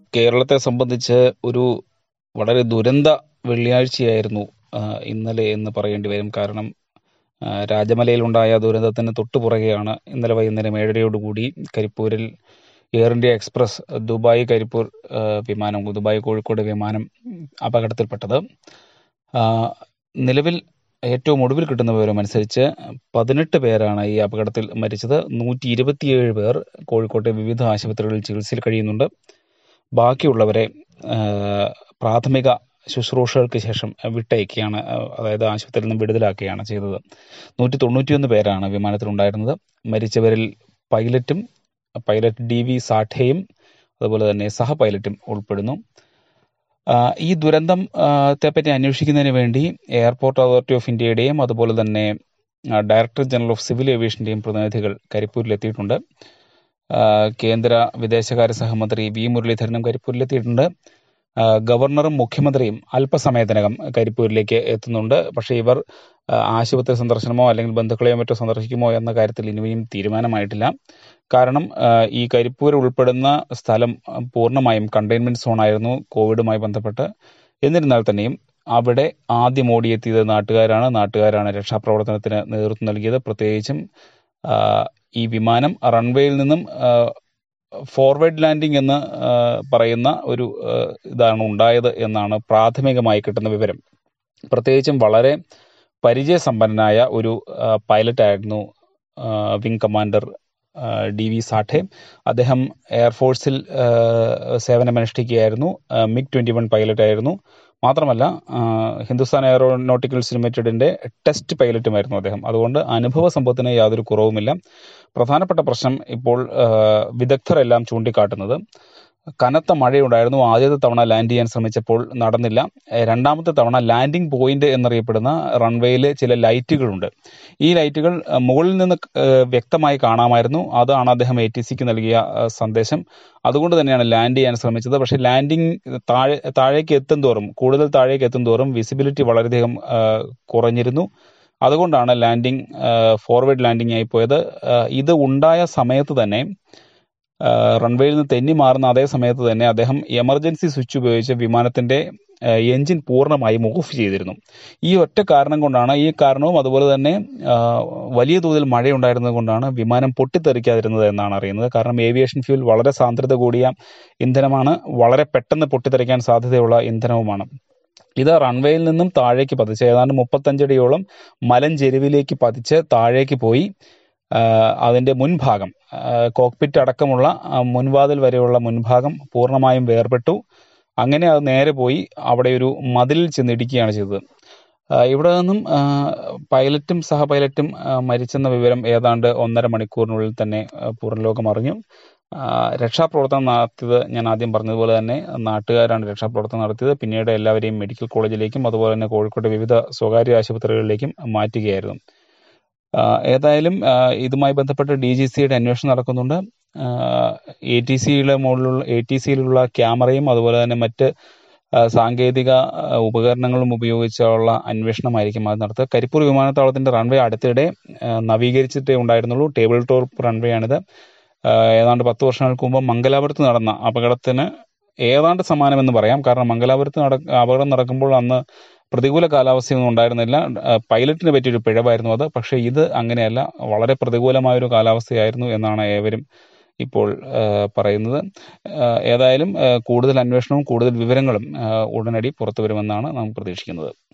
കേരളത്തെ സംബന്ധിച്ച് ഒരു വളരെ ദുരന്ത വെള്ളിയാഴ്ചയായിരുന്നു ആ, ഇന്നലെ എന്ന് പറയേണ്ടി വരും കാരണം ആ, രാജമലയിലുണ്ടായ ദുരന്തത്തിന് തൊട്ടുപുറകെയാണ് ഇന്നലെ വൈകുന്നേരം ഏഴരയോടുകൂടി കരിപ്പൂരിൽ Air India Express Dubai Karipur ആ, വിമാനം ദുബായ് കോഴിക്കോട് വിമാനം അപകടത്തിൽപ്പെട്ടത് ആ, നിലവിൽ ഏറ്റവും ഒടുവിൽ കിട്ടുന്ന വിവരം അനുസരിച്ച് പതിനെട്ട് പേരാണ് ഈ അപകടത്തിൽ മരിച്ചത് നൂറ്റി ഇരുപത്തിയേഴ് പേർ കോഴിക്കോട്ടെ വിവിധ ആശുപത്രികളിൽ ചികിത്സയിൽ കഴിയുന്നുണ്ട് ബാക്കിയുള്ളവരെ ആ, പ്രാഥമിക ശുശ്രൂഷകൾക്ക് ശേഷം വിട്ടയക്കുകയാണ് ആ, അതായത് ആശുപത്രിയിൽ നിന്ന് വിടുതലാക്കുകയാണ് ചെയ്തത് നൂറ്റി തൊണ്ണൂറ്റിയൊന്ന് പേരാണ് വിമാനത്തിലുണ്ടായിരുന്നത് മരിച്ചവരിൽ പൈലറ്റും പൈലറ്റ് ഡി വി സാഠേയും അതുപോലെ തന്നെ സഹ പൈലറ്റും ഉൾപ്പെടുന്നു ആ, ഈ ദുരന്തം ആ, ത്തെപ്പറ്റി അന്വേഷിക്കുന്നതിന് വേണ്ടി എയർപോർട്ട് അതോറിറ്റി ഓഫ് ഇന്ത്യയുടെയും അതുപോലെ തന്നെ ആ, ഡയറക്ടർ ജനറൽ ഓഫ് സിവിൽ ഏവിയേഷന്റെയും പ്രതിനിധികൾ കരിപ്പൂരിലെത്തിയിട്ടുണ്ട് ആ, കേന്ദ്ര വിദേശകാര്യ സഹമന്ത്രി വി മുരളീധരനും കരിപ്പൂരിലെത്തിയിട്ടുണ്ട് ആ, ഗവർണറും മുഖ്യമന്ത്രിയും അല്പസമയത്തിനകം കരിപ്പൂരിലേക്ക് എത്തുന്നുണ്ട് പക്ഷേ ഇവർ ആ, ആശുപത്രി സന്ദർശനമോ അല്ലെങ്കിൽ ബന്ധുക്കളെയോ മറ്റോ സന്ദർശിക്കുമോ എന്ന കാര്യത്തിൽ ഇനിയും തീരുമാനമായിട്ടില്ല കാരണം ആ, ഈ കരിപ്പൂർ ഉൾപ്പെടുന്ന സ്ഥലം ആ, പൂർണ്ണമായും കണ്ടെയ്ൻമെന്റ് സോൺ ആയിരുന്നു കോവിഡുമായി ബന്ധപ്പെട്ട് എന്നിരുന്നാൽ തന്നെയും അവിടെ ആദ്യം ഓടിയെത്തിയത് നാട്ടുകാരാണ് നാട്ടുകാരാണ് രക്ഷാപ്രവർത്തനത്തിന് നേതൃത്വം നൽകിയത് പ്രത്യേകിച്ചും ആ, ഈ വിമാനം റൺവേയിൽ നിന്നും ആ, ഫോർവേഡ് ലാൻഡിംഗ് എന്ന് ആ, പറയുന്ന ഒരു ആ, ഇതാണ് ഉണ്ടായത് എന്നാണ് പ്രാഥമികമായി കിട്ടുന്ന വിവരം പ്രത്യേകിച്ചും വളരെ പരിചയസമ്പന്നനായ ഒരു ആ, പൈലറ്റ് ആയിരുന്നു ആ, വിംഗ് കമാൻഡർ ആ, ഡി വി സാഠെ അദ്ദേഹം എയർഫോഴ്സിൽ ആ, സേവനമനുഷ്ഠിക്കുകയായിരുന്നു ആ, മിഗ് ട്വന്റി വൺ പൈലറ്റ് ആയിരുന്നു മാത്രമല്ല ആ, ഹിന്ദുസ്ഥാൻ എയറോനോട്ടിക്കൽസ് ലിമിറ്റഡിന്റെ ടെസ്റ്റ് പൈലറ്റുമായിരുന്നു അദ്ദേഹം അതുകൊണ്ട് അനുഭവ സമ്പത്തിന് യാതൊരു കുറവുമില്ല പ്രധാനപ്പെട്ട പ്രശ്നം ഇപ്പോൾ ആ, വിദഗ്ധരെല്ലാം ചൂണ്ടിക്കാട്ടുന്നത് കനത്ത മഴയുണ്ടായിരുന്നു ആദ്യത്തെ തവണ ലാൻഡ് ചെയ്യാൻ ശ്രമിച്ചപ്പോൾ നടന്നില്ല ഏഹ് രണ്ടാമത്തെ തവണ ലാൻഡിംഗ് പോയിന്റ് എന്നറിയപ്പെടുന്ന റൺവേയിൽ ചില ലൈറ്റുകളുണ്ട് ഈ ലൈറ്റുകൾ അഹ് മുകളിൽ നിന്ന് ഏഹ് വ്യക്തമായി കാണാമായിരുന്നു അതാണ് അദ്ദേഹം എ ടി സിക്ക് നൽകിയ അഹ് സന്ദേശം അതുകൊണ്ട് തന്നെയാണ് ലാൻഡ് ചെയ്യാൻ ശ്രമിച്ചത് പക്ഷേ ലാൻഡിംഗ് താഴെ താഴേക്ക് എത്തും തോറും കൂടുതൽ താഴേക്ക് എത്തും തോറും വിസിബിലിറ്റി വളരെയധികം ആഹ് കുറഞ്ഞിരുന്നു അതുകൊണ്ടാണ് ലാൻഡിംഗ് ഫോർവേഡ് ലാൻഡിംഗ് ആയി പോയത് ആഹ് ഇത് ഉണ്ടായ സമയത്ത് തന്നെ ആഹ് റൺവേയിൽ നിന്ന് തെന്നി മാറുന്ന അതേ സമയത്ത് തന്നെ അദ്ദേഹം എമർജൻസി സ്വിച്ച് ഉപയോഗിച്ച് വിമാനത്തിന്റെ ആഹ് എഞ്ചിൻ പൂർണ്ണമായും ഓഫ് ചെയ്തിരുന്നു ഈ ഒറ്റ കാരണം കൊണ്ടാണ് ഈ കാരണവും അതുപോലെ തന്നെ ആഹ് വലിയ തോതിൽ മഴയുണ്ടായിരുന്നത് കൊണ്ടാണ് വിമാനം പൊട്ടിത്തെറിക്കാതിരുന്നത് എന്നാണ് അറിയുന്നത് കാരണം ഏവിയേഷൻ ഫ്യൂൽ വളരെ സാന്ദ്രത കൂടിയ ഇന്ധനമാണ് വളരെ പെട്ടെന്ന് പൊട്ടിത്തെറിക്കാൻ സാധ്യതയുള്ള ഇന്ധനവുമാണ് ഇത് റൺവേയിൽ നിന്നും താഴേക്ക് പതിച്ച് ഏതാണ്ട് മുപ്പത്തഞ്ചടിയോളം മലഞ്ചെരുവിലേക്ക് പതിച്ച് താഴേക്ക് പോയി ആ, അതിന്റെ മുൻഭാഗം കോക്പിറ്റ് അടക്കമുള്ള ആ, മുൻവാതിൽ വരെയുള്ള മുൻഭാഗം പൂർണ്ണമായും വേർപെട്ടു അങ്ങനെ അത് നേരെ പോയി അവിടെ ഒരു മതിലിൽ ചെന്നിടിക്കുകയാണ് ചെയ്തത് ആ, ഇവിടെ നിന്നും ആ, പൈലറ്റും സഹ പൈലറ്റും ആ, മരിച്ചെന്ന വിവരം ഏതാണ്ട് ഒന്നര മണിക്കൂറിനുള്ളിൽ തന്നെ ആ, പൂർണ്ണ ലോകം അറിഞ്ഞു ആ, രക്ഷാപ്രവർത്തനം നടത്തിയത് ഞാൻ ആദ്യം പറഞ്ഞതുപോലെ തന്നെ നാട്ടുകാരാണ് രക്ഷാപ്രവർത്തനം നടത്തിയത് പിന്നീട് എല്ലാവരെയും മെഡിക്കൽ കോളേജിലേക്കും അതുപോലെ തന്നെ കോഴിക്കോട്ടെ വിവിധ സ്വകാര്യ ആശുപത്രികളിലേക്കും മാറ്റുകയായിരുന്നു ആ, ഏതായാലും ആ, ഇതുമായി ബന്ധപ്പെട്ട് ഡി ജി സിയുടെ അന്വേഷണം നടക്കുന്നുണ്ട് എ ടി സിയുടെ മുകളിലുള്ള എ ടി സിയിലുള്ള ക്യാമറയും അതുപോലെ തന്നെ മറ്റ് ആ, സാങ്കേതിക ആ, ഉപകരണങ്ങളും ഉപയോഗിച്ചുള്ള അന്വേഷണമായിരിക്കും അത് നടത്തുക കരിപ്പൂർ വിമാനത്താവളത്തിന്റെ റൺവേ അടുത്തിടെ ആ, നവീകരിച്ചിട്ടേ ഉണ്ടായിരുന്നുള്ളൂ ടേബിൾ ടോപ്പ് റൺവേ ആണിത് ആ, ഏതാണ്ട് പത്ത് വർഷങ്ങൾക്ക് മുമ്പ് മംഗലാപുരത്ത് നടന്ന അപകടത്തിന് ഏതാണ്ട് സമാനമെന്ന് പറയാം കാരണം മംഗലാപുരത്ത് നട അപകടം നടക്കുമ്പോൾ അന്ന് പ്രതികൂല കാലാവസ്ഥയൊന്നും ഉണ്ടായിരുന്നില്ല ആ, പൈലറ്റിന് പറ്റിയൊരു പിഴവായിരുന്നു അത് പക്ഷേ ഇത് അങ്ങനെയല്ല വളരെ പ്രതികൂലമായ ഒരു കാലാവസ്ഥയായിരുന്നു എന്നാണ് ഏവരും ഇപ്പോൾ ആ, പറയുന്നത് ആ, ഏതായാലും ആ, കൂടുതൽ അന്വേഷണവും കൂടുതൽ വിവരങ്ങളും ആ, ഉടനടി പുറത്തു വരുമെന്നാണ് നാം പ്രതീക്ഷിക്കുന്നത്